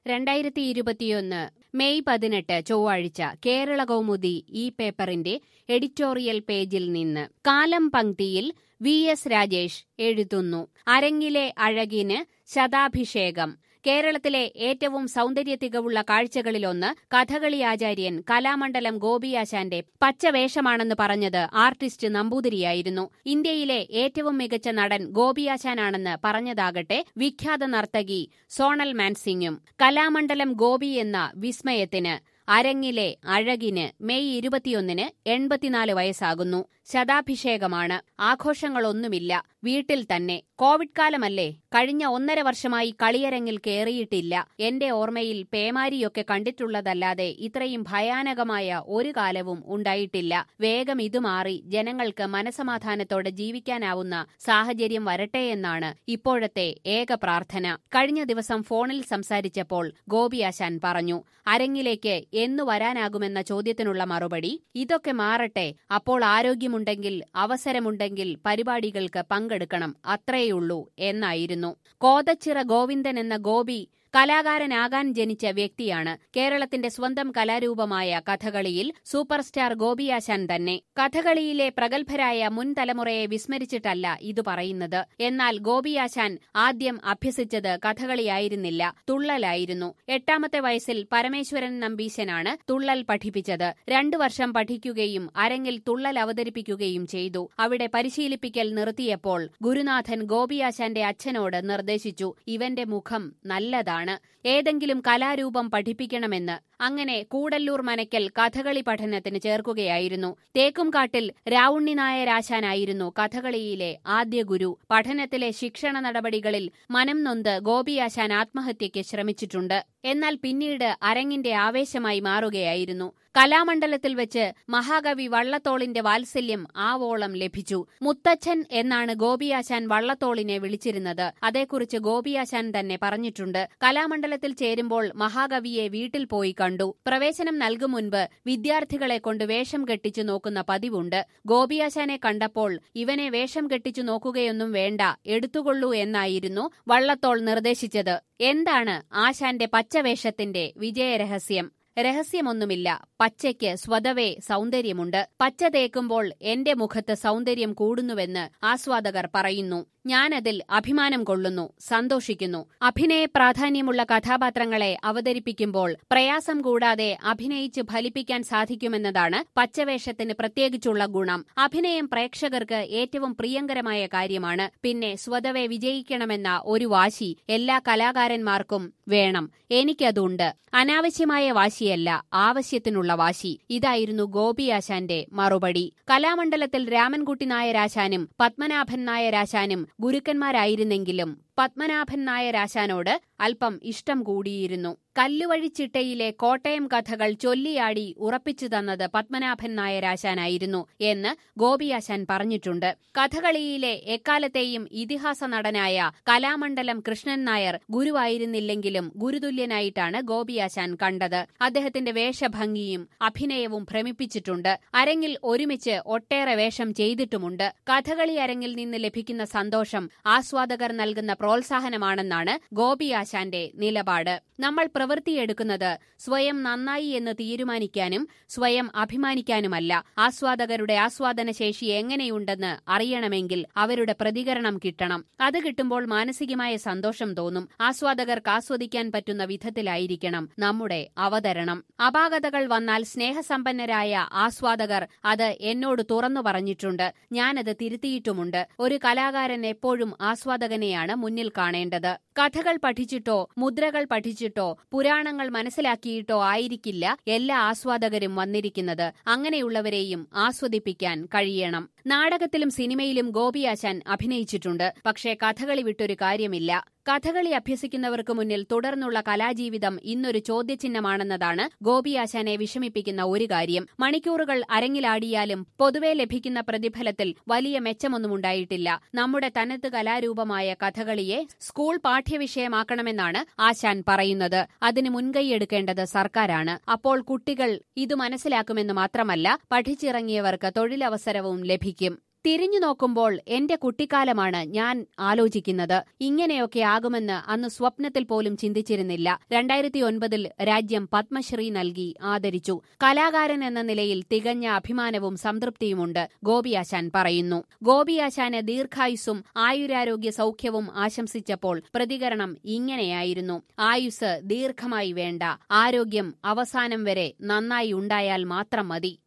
രണ്ടായിരത്തി ഇരുപത്തിയൊന്ന് മെയ് പതിനെട്ട് ചൊവ്വാഴ്ച കേരള കൗമുദി ഈ പേപ്പറിന്റെ എഡിറ്റോറിയൽ പേജിൽ നിന്ന് കാലം പങ്ക്തിയിൽ വി എസ് രാജേഷ് എഴുതുന്നു അരങ്ങിലെ അഴകിന് ശതാഭിഷേകം കേരളത്തിലെ ഏറ്റവും സൗന്ദര്യ തികവുള്ള കാഴ്ചകളിലൊന്ന് കഥകളി ആചാര്യൻ കലാമണ്ഡലം ഗോപിയാശാന്റെ പച്ചവേഷമാണെന്ന് പറഞ്ഞത് ആർട്ടിസ്റ്റ് നമ്പൂതിരിയായിരുന്നു ഇന്ത്യയിലെ ഏറ്റവും മികച്ച നടൻ ഗോപിയാശാനാണെന്ന് പറഞ്ഞതാകട്ടെ വിഖ്യാത നർത്തകി സോണൽ മാൻസിംഗും കലാമണ്ഡലം ഗോപി എന്ന വിസ്മയത്തിന് അരങ്ങിലെ അഴകിന് മെയ് ഇരുപത്തിയൊന്നിന് എൺപത്തിനാല് വയസ്സാകുന്നു ശതാഭിഷേകമാണ് ആഘോഷങ്ങളൊന്നുമില്ല വീട്ടിൽ തന്നെ കോവിഡ് കാലമല്ലേ കഴിഞ്ഞ ഒന്നര വർഷമായി കളിയരങ്ങിൽ കയറിയിട്ടില്ല എന്റെ ഓർമ്മയിൽ പേമാരിയൊക്കെ കണ്ടിട്ടുള്ളതല്ലാതെ ഇത്രയും ഭയാനകമായ ഒരു കാലവും ഉണ്ടായിട്ടില്ല വേഗം ഇത് മാറി ജനങ്ങൾക്ക് മനസമാധാനത്തോടെ ജീവിക്കാനാവുന്ന സാഹചര്യം വരട്ടെ എന്നാണ് ഇപ്പോഴത്തെ ഏക പ്രാർത്ഥന കഴിഞ്ഞ ദിവസം ഫോണിൽ സംസാരിച്ചപ്പോൾ ഗോപിയാശാൻ പറഞ്ഞു അരങ്ങിലേക്ക് എന്നു വരാനാകുമെന്ന ചോദ്യത്തിനുള്ള മറുപടി ഇതൊക്കെ മാറട്ടെ അപ്പോൾ ആരോഗ്യമുണ്ടെങ്കിൽ അവസരമുണ്ടെങ്കിൽ പരിപാടികൾക്ക് പങ്കെടുക്കണം അത്രയുള്ളൂ എന്നായിരുന്നു കോതച്ചിറ ഗോവിന്ദൻ എന്ന ഗോപി കലാകാരനാകാൻ ജനിച്ച വ്യക്തിയാണ് കേരളത്തിന്റെ സ്വന്തം കലാരൂപമായ കഥകളിയിൽ സൂപ്പർ സ്റ്റാർ ഗോപിയാശാൻ തന്നെ കഥകളിയിലെ പ്രഗത്ഭരായ മുൻ തലമുറയെ വിസ്മരിച്ചിട്ടല്ല ഇത് പറയുന്നത് എന്നാൽ ഗോപിയാശാൻ ആദ്യം അഭ്യസിച്ചത് കഥകളിയായിരുന്നില്ല തുള്ളലായിരുന്നു എട്ടാമത്തെ വയസ്സിൽ പരമേശ്വരൻ നമ്പീശനാണ് തുള്ളൽ പഠിപ്പിച്ചത് രണ്ടു വർഷം പഠിക്കുകയും അരങ്ങിൽ തുള്ളൽ അവതരിപ്പിക്കുകയും ചെയ്തു അവിടെ പരിശീലിപ്പിക്കൽ നിർത്തിയപ്പോൾ ഗുരുനാഥൻ ഗോപിയാശാന്റെ അച്ഛനോട് നിർദ്ദേശിച്ചു ഇവന്റെ മുഖം നല്ലതാണ് ആണ് ഏതെങ്കിലും കലാരൂപം പഠിപ്പിക്കണമെന്ന് അങ്ങനെ കൂടല്ലൂർ മനയ്ക്കൽ കഥകളി പഠനത്തിന് ചേർക്കുകയായിരുന്നു തേക്കുംകാട്ടിൽ രാവുണ്ണി നായരാശാനായിരുന്നു കഥകളിയിലെ ആദ്യ ഗുരു പഠനത്തിലെ ശിക്ഷണ നടപടികളിൽ മനം നൊന്ത് ഗോപിയാശാൻ ആത്മഹത്യയ്ക്ക് ശ്രമിച്ചിട്ടുണ്ട് എന്നാൽ പിന്നീട് അരങ്ങിന്റെ ആവേശമായി മാറുകയായിരുന്നു കലാമണ്ഡലത്തിൽ വെച്ച് മഹാകവി വള്ളത്തോളിന്റെ വാത്സല്യം ആവോളം ലഭിച്ചു മുത്തച്ഛൻ എന്നാണ് ഗോപിയാശാൻ വള്ളത്തോളിനെ വിളിച്ചിരുന്നത് അതേക്കുറിച്ച് ഗോപിയാശാൻ തന്നെ പറഞ്ഞിട്ടുണ്ട് കലാമണ്ഡലത്തിൽ ചേരുമ്പോൾ മഹാകവിയെ വീട്ടിൽ പോയി കണ്ടു പ്രവേശനം നൽകും മുൻപ് വിദ്യാർത്ഥികളെ കൊണ്ട് വേഷം കെട്ടിച്ചു നോക്കുന്ന പതിവുണ്ട് ഗോപിയാശാനെ കണ്ടപ്പോൾ ഇവനെ വേഷം കെട്ടിച്ചു നോക്കുകയൊന്നും വേണ്ട എടുത്തുകൊള്ളൂ എന്നായിരുന്നു വള്ളത്തോൾ നിർദ്ദേശിച്ചത് എന്താണ് ആശാന്റെ പച്ചവേഷത്തിന്റെ വിജയരഹസ്യം രഹസ്യമൊന്നുമില്ല പച്ചയ്ക്ക് സ്വതവേ സൗന്ദര്യമുണ്ട് പച്ച തേക്കുമ്പോൾ എന്റെ മുഖത്ത് സൗന്ദര്യം കൂടുന്നുവെന്ന് ആസ്വാദകർ പറയുന്നു ഞാനതിൽ അഭിമാനം കൊള്ളുന്നു സന്തോഷിക്കുന്നു അഭിനയ പ്രാധാന്യമുള്ള കഥാപാത്രങ്ങളെ അവതരിപ്പിക്കുമ്പോൾ പ്രയാസം കൂടാതെ അഭിനയിച്ച് ഫലിപ്പിക്കാൻ സാധിക്കുമെന്നതാണ് പച്ചവേഷത്തിന് പ്രത്യേകിച്ചുള്ള ഗുണം അഭിനയം പ്രേക്ഷകർക്ക് ഏറ്റവും പ്രിയങ്കരമായ കാര്യമാണ് പിന്നെ സ്വതവേ വിജയിക്കണമെന്ന ഒരു വാശി എല്ലാ കലാകാരന്മാർക്കും വേണം എനിക്കതുണ്ട് അനാവശ്യമായ വാശിയല്ല ആവശ്യത്തിനുള്ള വാശി ഇതായിരുന്നു ഗോപിയാശാന്റെ മറുപടി കലാമണ്ഡലത്തിൽ രാമൻകുട്ടി നായരാശാനും പത്മനാഭൻ നായരാശാനും ഗുരുക്കന്മാരായിരുന്നെങ്കിലും പത്മനാഭൻ നായരാശാനോട് അല്പം ഇഷ്ടം കൂടിയിരുന്നു കല്ലുവഴിച്ചിട്ടയിലെ കോട്ടയം കഥകൾ ചൊല്ലിയാടി ഉറപ്പിച്ചു തന്നത് പത്മനാഭൻ നായരാശാനായിരുന്നു എന്ന് ഗോപിയാശാൻ പറഞ്ഞിട്ടുണ്ട് കഥകളിയിലെ എക്കാലത്തെയും ഇതിഹാസ നടനായ കലാമണ്ഡലം കൃഷ്ണൻ നായർ ഗുരുവായിരുന്നില്ലെങ്കിലും ഗുരുതുല്യനായിട്ടാണ് ഗോപിയാശാൻ കണ്ടത് അദ്ദേഹത്തിന്റെ വേഷഭംഗിയും അഭിനയവും ഭ്രമിപ്പിച്ചിട്ടുണ്ട് അരങ്ങിൽ ഒരുമിച്ച് ഒട്ടേറെ വേഷം ചെയ്തിട്ടുമുണ്ട് കഥകളി അരങ്ങിൽ നിന്ന് ലഭിക്കുന്ന സന്തോഷം ആസ്വാദകർ നൽകുന്ന പ്രോത്സാഹനമാണെന്നാണ് ഗോപിയാശാന്റെ നിലപാട് നമ്മൾ പ്രവൃത്തിയെടുക്കുന്നത് സ്വയം നന്നായി എന്ന് തീരുമാനിക്കാനും സ്വയം അഭിമാനിക്കാനുമല്ല ആസ്വാദകരുടെ ആസ്വാദന ശേഷി എങ്ങനെയുണ്ടെന്ന് അറിയണമെങ്കിൽ അവരുടെ പ്രതികരണം കിട്ടണം അത് കിട്ടുമ്പോൾ മാനസികമായ സന്തോഷം തോന്നും ആസ്വാദകർക്ക് ആസ്വദിക്കാൻ പറ്റുന്ന വിധത്തിലായിരിക്കണം നമ്മുടെ അവതരണം അപാകതകൾ വന്നാൽ സ്നേഹസമ്പന്നരായ ആസ്വാദകർ അത് എന്നോട് തുറന്നു പറഞ്ഞിട്ടുണ്ട് ഞാനത് തിരുത്തിയിട്ടുമുണ്ട് ഒരു കലാകാരൻ എപ്പോഴും ആസ്വാദകനെയാണ് മുന്നിൽ കാണേണ്ടത് കഥകൾ പഠിച്ചിട്ടോ മുദ്രകൾ പഠിച്ചിട്ടോ പുരാണങ്ങൾ മനസ്സിലാക്കിയിട്ടോ ആയിരിക്കില്ല എല്ലാ ആസ്വാദകരും വന്നിരിക്കുന്നത് അങ്ങനെയുള്ളവരെയും ആസ്വദിപ്പിക്കാൻ കഴിയണം നാടകത്തിലും സിനിമയിലും ഗോപിയാശാൻ അഭിനയിച്ചിട്ടുണ്ട് പക്ഷേ കഥകളി വിട്ടൊരു കാര്യമില്ല കഥകളി അഭ്യസിക്കുന്നവർക്ക് മുന്നിൽ തുടർന്നുള്ള കലാജീവിതം ഇന്നൊരു ചോദ്യചിഹ്നമാണെന്നതാണ് ഗോപിയാശാനെ വിഷമിപ്പിക്കുന്ന ഒരു കാര്യം മണിക്കൂറുകൾ അരങ്ങിലാടിയാലും പൊതുവെ ലഭിക്കുന്ന പ്രതിഫലത്തിൽ വലിയ മെച്ചമൊന്നുമുണ്ടായിട്ടില്ല നമ്മുടെ തനത് കലാരൂപമായ കഥകളിയെ സ്കൂൾ പാഠ്യവിഷയമാക്കണമെന്നാണ് ആശാൻ പറയുന്നത് അതിന് മുൻകൈയെടുക്കേണ്ടത് സർക്കാരാണ് അപ്പോൾ കുട്ടികൾ ഇത് മനസ്സിലാക്കുമെന്ന് മാത്രമല്ല പഠിച്ചിറങ്ങിയവർക്ക് തൊഴിലവസരവും ലഭിക്കും തിരിഞ്ഞു നോക്കുമ്പോൾ എന്റെ കുട്ടിക്കാലമാണ് ഞാൻ ആലോചിക്കുന്നത് ഇങ്ങനെയൊക്കെ ആകുമെന്ന് അന്ന് സ്വപ്നത്തിൽ പോലും ചിന്തിച്ചിരുന്നില്ല രണ്ടായിരത്തി ഒൻപതിൽ രാജ്യം പത്മശ്രീ നൽകി ആദരിച്ചു കലാകാരൻ എന്ന നിലയിൽ തികഞ്ഞ അഭിമാനവും സംതൃപ്തിയുമുണ്ട് ഗോപിയാശാൻ പറയുന്നു ഗോപിയാശാന് ദീർഘായുസ്സും ആയുരാരോഗ്യ സൗഖ്യവും ആശംസിച്ചപ്പോൾ പ്രതികരണം ഇങ്ങനെയായിരുന്നു ആയുസ് ദീർഘമായി വേണ്ട ആരോഗ്യം അവസാനം വരെ നന്നായി ഉണ്ടായാൽ മാത്രം മതി